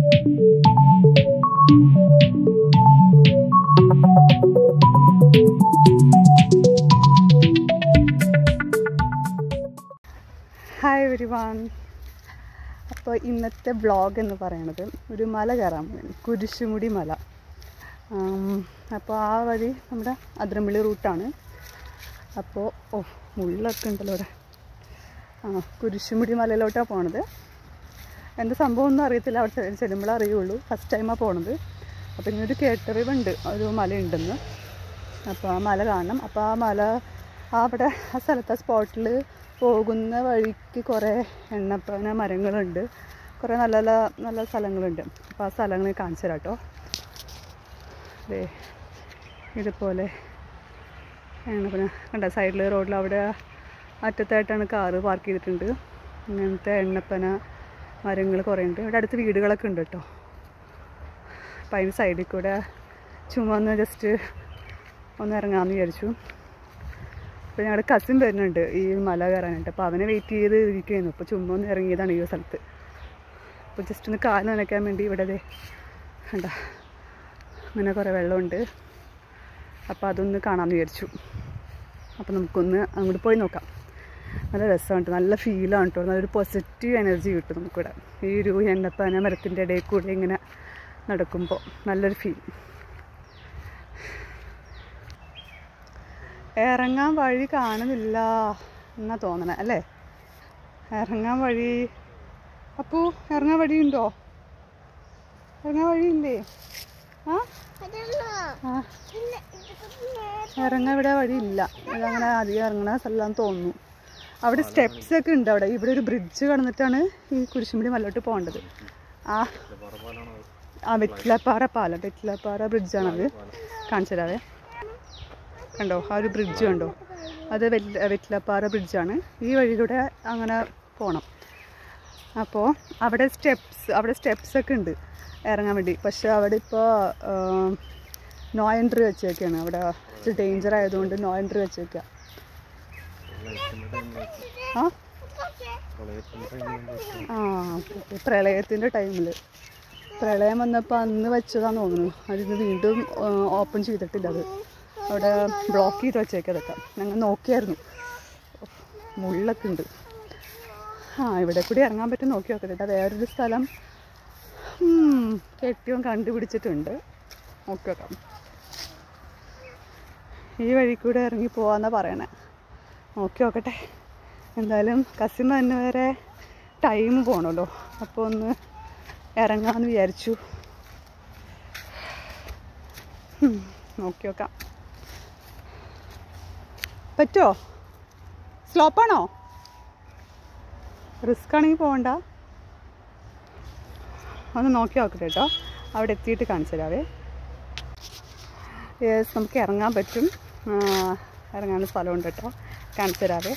Hi every one അപ്പോൾ ഇന്നത്തെ vlog എന്ന് പറയണത് ഒരു മല കയറാൻ പോവാണ് കുരിശുമുടി മല അപ്പോൾ ആ വഴി നമ്മുടെ അതിരമ്പള്ളി റൂട്ടാണ് അപ്പോൾ ഓ മുള്ളൊക്കെ ഉണ്ടല്ലോ ഇവിടെ ആ കുരിശുമുടി മലയിലോട്ടാണ് പോണത് എന്താ സംഭവം ഒന്നും അറിയത്തില്ല അവിടെ ചെല്ലുമ്പോൾ അറിയുള്ളൂ ഫസ്റ്റ് ടൈമാണ് പോണത് അപ്പോൾ ഇങ്ങനൊരു കേട്ടറിവുണ്ട് ഒരു മലയുണ്ടെന്ന് അപ്പോൾ ആ മല കാണണം അപ്പോൾ ആ മല ആ അവിടെ ആ സ്ഥലത്തെ സ്പോട്ടിൽ പോകുന്ന വഴിക്ക് കുറേ എണ്ണപ്പന മരങ്ങളുണ്ട് കുറേ നല്ല നല്ല നല്ല സ്ഥലങ്ങളുണ്ട് അപ്പോൾ ആ സ്ഥലങ്ങൾ കാണിച്ചു തരാം കേട്ടോ ദേ ഇതുപോലെ എണ്ണപ്പന കണ്ട സൈഡിൽ റോഡിൽ അവിടെ അറ്റത്തായിട്ടാണ് കാറ് പാർക്ക് ചെയ്തിട്ടുണ്ട് ഇങ്ങനത്തെ എണ്ണപ്പന മരങ്ങൾ കുറേ ഉണ്ട് ഇവിടെ അടുത്ത് വീടുകളൊക്കെ ഉണ്ട് കേട്ടോ അപ്പം അതിന് സൈഡിൽ കൂടെ ചുമ്മാ ഒന്ന് ജസ്റ്റ് ഒന്ന് ഇറങ്ങാമെന്ന് വിചാരിച്ചു അപ്പോൾ ഞങ്ങളുടെ കസിൻ വരുന്നുണ്ട് ഈ മല കയറാനായിട്ട് അപ്പോൾ അവനെ വെയിറ്റ് ചെയ്ത് ഇരിക്കുകയായിരുന്നു അപ്പോൾ ചുമ്മാ ഒന്ന് ഇറങ്ങിയതാണ് ഈ സ്ഥലത്ത് അപ്പോൾ ജസ്റ്റ് ഒന്ന് കാല് നനയ്ക്കാൻ വേണ്ടി ഇവിടെ ദേ കണ്ട അങ്ങനെ കുറേ വെള്ളമുണ്ട് അപ്പോൾ അതൊന്ന് കാണാമെന്ന് വിചാരിച്ചു അപ്പോൾ നമുക്കൊന്ന് അങ്ങോട്ട് പോയി നോക്കാം നല്ല രസമാണ് കേട്ടോ നല്ല ഫീലാണ് കേട്ടോ നല്ലൊരു പോസിറ്റീവ് എനർജി കിട്ടും നമുക്കിവിടെ ഈ ഒരു എണ്ണപ്പന മരത്തിൻ്റെ ഇടയിൽ കൂടെ ഇങ്ങനെ നടക്കുമ്പോൾ നല്ലൊരു ഫീൽ ഇറങ്ങാൻ വഴി കാണുന്നില്ല എന്നാ തോന്നണേ അല്ലേ ഇറങ്ങാൻ വഴി അപ്പു ഇറങ്ങാൻ വഴിയുണ്ടോ ഇറങ്ങാൻ വഴിയില്ലേ ആ ആ ഇറങ്ങാൻ ഇവിടെ വഴിയില്ല അതങ്ങനെ അധികം ഇറങ്ങണ സ്ഥലമാണെന്ന് തോന്നുന്നു അവിടെ സ്റ്റെപ്സ് ഒക്കെ ഉണ്ട് അവിടെ ഇവിടെ ഒരു ബ്രിഡ്ജ് കടന്നിട്ടാണ് ഈ കുരിശുമുടി മല്ലോട്ട് പോകേണ്ടത് ആ ആ വെറ്റിലപ്പാറ പാലം വെറ്റിലപ്പാറ ബ്രിഡ്ജാണത് കാണിച്ചു തരാവേ കണ്ടോ ആ ഒരു ബ്രിഡ്ജ് കണ്ടോ അത് വെല്ല വെറ്റിലപ്പാറ ബ്രിഡ്ജാണ് ഈ വഴിയിലൂടെ അങ്ങനെ പോകണം അപ്പോൾ അവിടെ സ്റ്റെപ്സ് അവിടെ സ്റ്റെപ്സ് ഒക്കെ ഉണ്ട് ഇറങ്ങാൻ വേണ്ടി പക്ഷെ അവിടെ ഇപ്പോൾ നോ എൻട്രി വെച്ചേക്കാണ് അവിടെ ഇച്ചിരി ഡേഞ്ചർ ആയതുകൊണ്ട് നോ എൻട്രി വെച്ചേക്കുക ആ ആ ഓക്കെ ഓക്കെ പ്രളയത്തിൻ്റെ ടൈമിൽ പ്രളയം വന്നപ്പോൾ അന്ന് വെച്ചതാന്ന് തോന്നുന്നു അതിന് വീണ്ടും ഓപ്പൺ ചെയ്തിട്ടില്ല അത് അവിടെ ബ്ലോക്ക് ചെയ്ത് വെച്ചേക്കാം അതൊക്കെ ഞങ്ങൾ നോക്കിയായിരുന്നു മുള്ളൊക്കെ ഉണ്ട് ആ ഇവിടെ കൂടി ഇറങ്ങാൻ പറ്റും നോക്കി നോക്കട്ടെ കേട്ടോ വേറൊരു സ്ഥലം ഉം, കെട്ടിയവൻ കണ്ടുപിടിച്ചിട്ടുണ്ട് നോക്കി നോക്കാം ഈ വഴി കൂടെ ഇറങ്ങി പോവാന്നാ പറയണേ നോക്കി നോക്കട്ടെ എന്തായാലും കസിമ തന്നെ വരെ ടൈം പോകണമല്ലോ അപ്പോൾ ഒന്ന് ഇറങ്ങാമെന്ന് വിചാരിച്ചു ഉം, നോക്കി നോക്കാം പറ്റുമോ സ്ലോപ്പാണോ റിസ്ക് ആണെങ്കിൽ പോകണ്ട ഒന്ന് നോക്കി നോക്കട്ടെ കേട്ടോ അവിടെ എത്തിയിട്ട് കാണിച്ചു തരാവേ യെസ് നമുക്ക് ഇറങ്ങാൻ പറ്റും ആ, ഇറങ്ങാൻ സ്ഥലമുണ്ട് കേട്ടോ കാണിച്ചു തരാവേ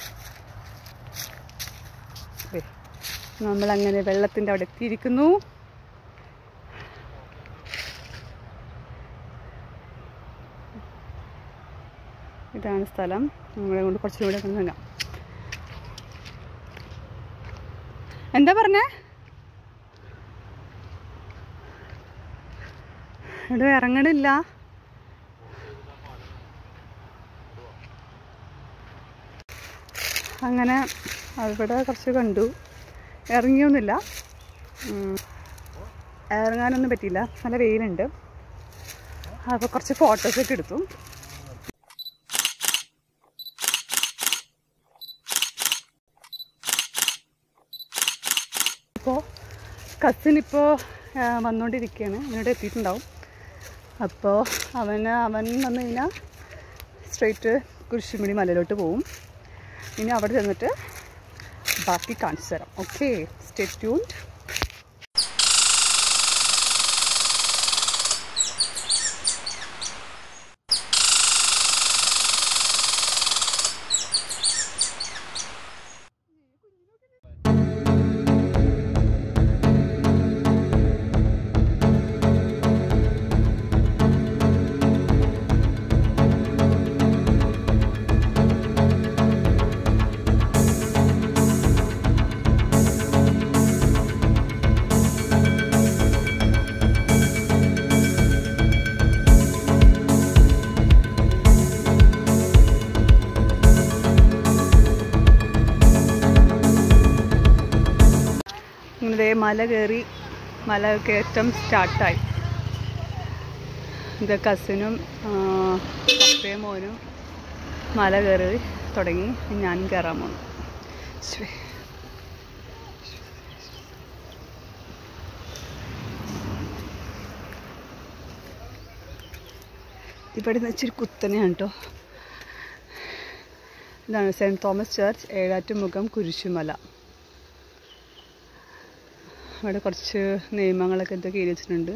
ദേ, നമ്മളങ്ങനെ വെള്ളത്തിൻ്റെ അവിടെ എത്തിയിരിക്കുന്നു ഇതാണ് സ്ഥലം നമ്മളെ കൊണ്ട് കുറച്ചും കൂടെ ഒന്ന് നിൽക്കാം എന്താ പറഞ്ഞേ ഇവിടെ ഇറങ്ങണില്ല അങ്ങനെ അവിടെ കുറച്ച് കണ്ടു ഇറങ്ങിയൊന്നുമില്ല ഉം. ഇറങ്ങാനൊന്നും പറ്റിയില്ല നല്ല വെയിലുണ്ട് അപ്പോൾ കുറച്ച് ഫോട്ടോസൊക്കെ എടുത്തു ഇപ്പോൾ കസിൻ ഇപ്പോൾ വന്നുകൊണ്ടിരിക്കുകയാണ് എന്നോട് എത്തിയിട്ടുണ്ടാവും അപ്പോൾ അവന് അവൻ വന്നു കഴിഞ്ഞാൽ സ്ട്രെയിറ്റ് കുരിശുമിണി മലയിലോട്ട് പോവും ഇനി അവിടെ ചെന്നിട്ട് ബാക്കി കാണിച്ചു തരാം ഓക്കെ സ്റ്റേ ട്യൂൺഡ് മല കയറി മല കയറ്റം സ്റ്റാർട്ടായി ഇത് കസിനും പപ്പയും മോനും മല കയറി തുടങ്ങി ഞാനും കയറാൻ പോണു ശ്ശേ. ഇവിടെ നിന്ന് ഇച്ചിരി കുത്തനെയാണ് കേട്ടോ ഇതാണ് സെൻറ്റ് തോമസ് ചർച്ച് ഏഴാറ്റുമുഖം കുരിശുമല അവിടെ കുറച്ച് നിയമങ്ങളൊക്കെ എന്തൊക്കെ എഴുതി വെച്ചിട്ടുണ്ട്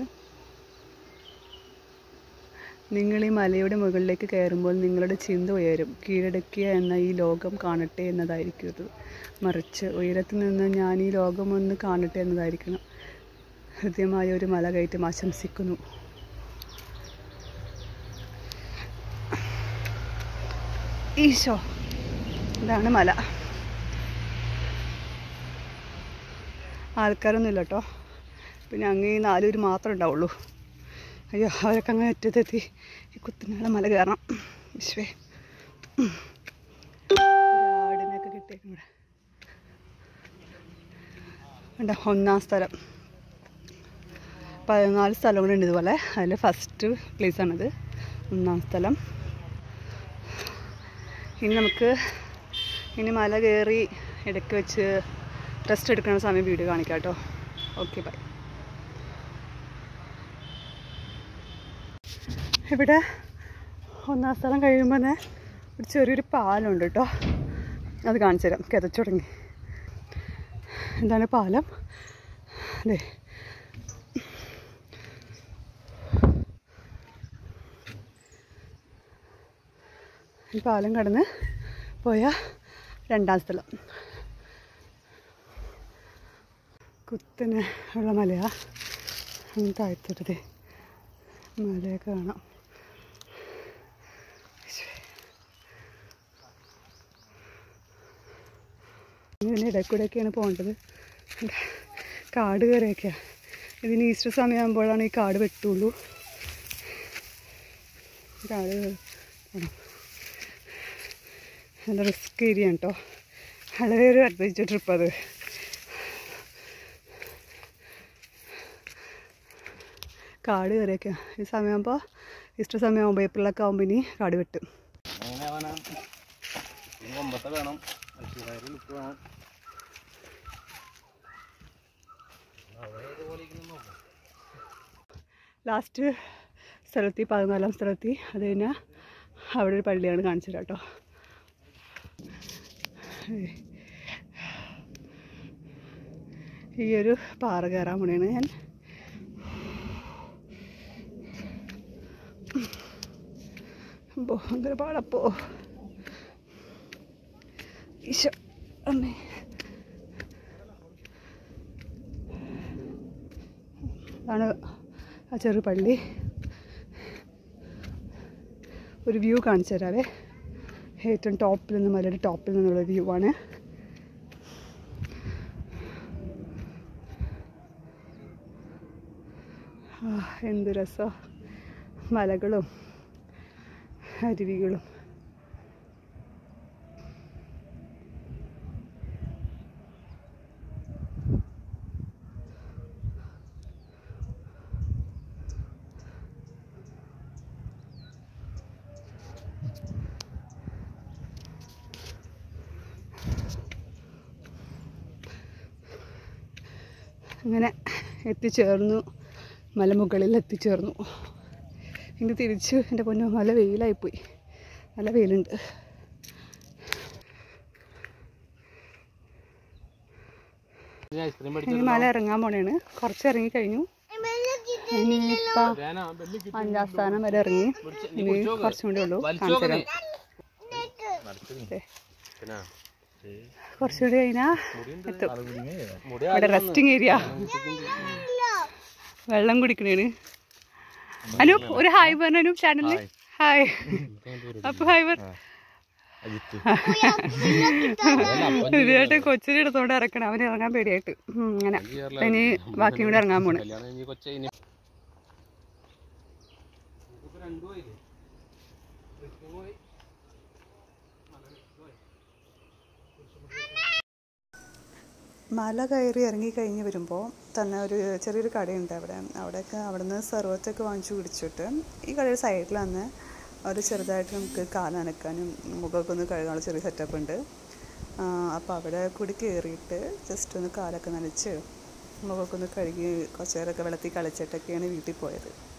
നിങ്ങൾ ഈ മലയുടെ മുകളിലേക്ക് കയറുമ്പോൾ നിങ്ങളുടെ ചിന്ത ഉയരും കീഴടക്കിയ എന്ന ഈ ലോകം കാണട്ടെ എന്നതായിരിക്കും ഇത് മറിച്ച് ഉയരത്തിൽ നിന്ന് ഞാൻ ഈ ലോകം ഒന്ന് കാണട്ടെ എന്നതായിരിക്കണം ഹൃദ്യമായ ഒരു മല കയറ്റം ആശംസിക്കുന്നു ഈശോ ഇതാണ് മല ആൾക്കാരൊന്നും ഇല്ല കേട്ടോ പിന്നെ അങ്ങ് ഈ നാലൂര് മാത്രമേ ഉണ്ടാവുള്ളൂ അയ്യോ അവരൊക്കെ അങ്ങ് അറ്റത്തെത്തി ഈ കുത്തനാളെ മല കയറണം വിശ്വേ ഒരാടിനെയൊക്കെ കിട്ടിയേക്കും ഇവിടെ വേണ്ട ഒന്നാം സ്ഥലം പതിനാല് സ്ഥലങ്ങളുണ്ട് ഇതുപോലെ അതിൽ ഫസ്റ്റ് പ്ലേസാണിത് ഒന്നാം സ്ഥലം ഇനി നമുക്ക് ഇനി മല കയറി ഇടയ്ക്ക് വെച്ച് റെസ്റ്റ് എടുക്കുന്ന സമയം വീഡിയോ കാണിക്കാം കേട്ടോ ഓക്കെ ബൈ ഇവിടെ ഒന്നാം സ്ഥലം കഴിയുമ്പോൾ തന്നെ ഒരു ചെറിയൊരു പാലമുണ്ട് കേട്ടോ അത് കാണിച്ചു തരാം കിതച്ചു തുടങ്ങി എന്താണ് പാലം അതെ ഈ പാലം കടന്ന് പോയ രണ്ടാം സ്ഥലം കുത്തനെ ഉള്ള മലയാ അങ്ങ് താഴ്ത്തിട്ടത് മലയൊക്കെ കാണാം ഇതിൻ്റെ ഇടയിൽ കൂടെയൊക്കെയാണ് പോകേണ്ടത് കാട് കയറിയൊക്കെയാണ് ഇതിന് ഈസ്റ്റർ സമയമാകുമ്പോഴാണ് ഈ കാട് വെട്ടുള്ളൂ കാട് കയറി പോണം നല്ല റിസ്ക് ഏരിയ കേട്ടോ വളരെ ഒരു അഡ്വഞ്ചർ ട്രിപ്പ് അത് കാട് കയറിയൊക്കെ ഈ സമയമാകുമ്പോൾ ഈസ്റ്റർ സമയമാകുമ്പോൾ ഏപ്രിലൊക്കെ ആകുമ്പോൾ ഇനി കാട് വെട്ടും അങ്ങനെ അവനാ ഇനി ഒമ്പത്തെ വേണം ഐശ്വര്യ ലുക്ക് വേണം ലാസ്റ്റ് സ്ഥലത്തി പതിനാലാം സ്ഥലത്തി അത് കഴിഞ്ഞാൽ അവിടെ ഒരു പള്ളിയാണ് കാണിച്ചത് കേട്ടോ ഈ ഒരു പാറ കയറാൻ പോണേണ് ഞാൻ അപ്പോ ഭയങ്കര പാടപ്പോ ഈശോ അമ്മേ അതാണ് ആ ചെറു പള്ളി ഒരു വ്യൂ കാണിച്ചു തരാവേ ഏറ്റവും ടോപ്പിൽ നിന്ന് മലയുടെ ടോപ്പിൽ നിന്നുള്ള വ്യൂ ആണ് ആ, എന്ത് രസം മലകളും അരുവികളും അങ്ങനെ എത്തിച്ചേർന്നു മലമുകളിൽ എത്തിച്ചേർന്നു ഇനി തിരിച്ച് എൻ്റെ പൊന്നു നല്ല വെയിലായിപ്പോയി നല്ല വെയിലുണ്ട് ഐസ്ക്രീം ഇനി മല ഇറങ്ങാൻ പോണേണ് കുറച്ച് ഇറങ്ങി കഴിഞ്ഞു ഇനിയിപ്പം അഞ്ചാം സ്ഥാനം വരെ ഇറങ്ങി ഇനി കുറച്ചും കൂടി ഉള്ളൂ കാണിച്ചു തരാം ദേ, കുറച്ചുകൂടി കഴിഞ്ഞാൽ എത്തും മുടി ഇവിടെ റെസ്റ്റിംഗ് ഏരിയ വെള്ളം കുടിക്കണേണ് അനൂപ് ഒരു ഹായ് പറഞ്ഞു അനൂപ് ചാനലിൽ ഹായ് അപ്പൊ ഹായ് പറ ഇതായിട്ട് കൊച്ചിനെ എടുത്തോണ്ട് ഇറക്കണം അവന് ഇറങ്ങാൻ പേടിയായിട്ട് ഉം, അങ്ങനെ ഇനി ബാക്കിയും കൂടെ ഇറങ്ങാൻ പോണ് കല്യാണം കഴിഞ്ഞ് കൊച്ചി ഇനി മല കയറി ഇറങ്ങി കഴിഞ്ഞ് വരുമ്പോൾ തന്നെ ഒരു ചെറിയൊരു കടയുണ്ട് അവിടെ അവിടെയൊക്കെ അവിടെ നിന്ന് സർവത്തൊക്കെ വാങ്ങിച്ചു കുടിച്ചിട്ട് ഈ കടയുടെ സൈഡിൽ തന്നെ ഒരു ചെറുതായിട്ട് നമുക്ക് കാലനക്കാനും മുഖമൊക്കെ ഒന്ന് കഴുകാനുള്ള ചെറിയ സെറ്റപ്പ് ഉണ്ട് അപ്പോൾ അവിടെ കൂടി കയറിയിട്ട് ജസ്റ്റ് ഒന്ന് കാലൊക്കെ നനച്ച് മുഖമൊക്കെ ഒന്ന് കഴുകി കുറച്ച് നേരമൊക്കെ വെള്ളത്തിൽ കളിച്ചിട്ടൊക്കെയാണ് വീട്ടിൽ പോയത്